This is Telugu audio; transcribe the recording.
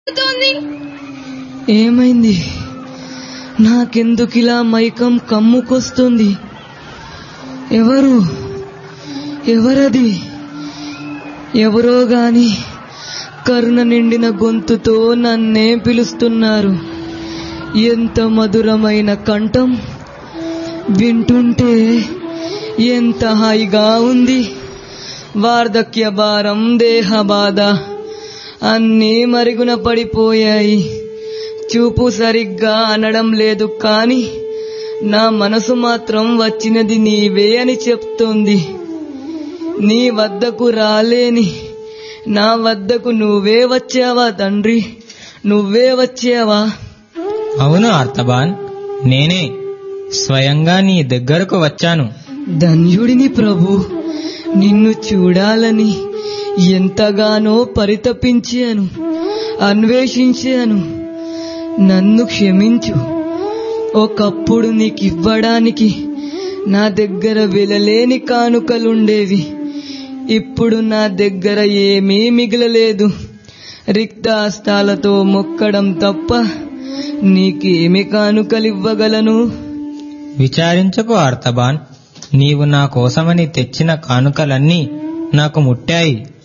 జరుగుతోంది ఏమైంది నాకెందుకిలా మైకం కమ్ముకొస్తుంది ఎవరు ఎవరది ఎవరో గాని కరుణ నిండిన గొంతుతో నన్నే పిలుస్తున్నారు ఎంత మధురమైన కంఠం వింటుంటే ఎంత హాయిగా ఉంది వార్ధక్య భారం దేహ బాధ అన్నీ మరుగున పడిపోయాయి చూపు సరిగ్గా అనడం లేదు కాని నా మనసు మాత్రం వచ్చినది నీవే అని చెప్తోంది నీ వద్దకు రాలేని నా వద్దకు నువ్వే వచ్చావా తండ్రి నువ్వే వచ్చావా అవును అర్థబాన్ నేనే స్వయంగా నీ దగ్గరకు వచ్చాను ధన్యుడిని ప్రభు నిన్ను చూడాలని ఎంతగానో పరితపించాను అన్వేషించాను నన్ను క్షమించు ఒకప్పుడు నీకివ్వడానికి నా దగ్గర విలలేని కానుకలుండేవి ఇప్పుడు నా దగ్గర ఏమీ మిగలలేదు రిక్తాస్తాలతో మొక్కడం తప్ప నీకేమి కానుకలివ్వగలను విచారించకు అర్థబాన్ నీవు నా కోసమని తెచ్చిన కానుకలన్నీ నాకు ముట్టాయి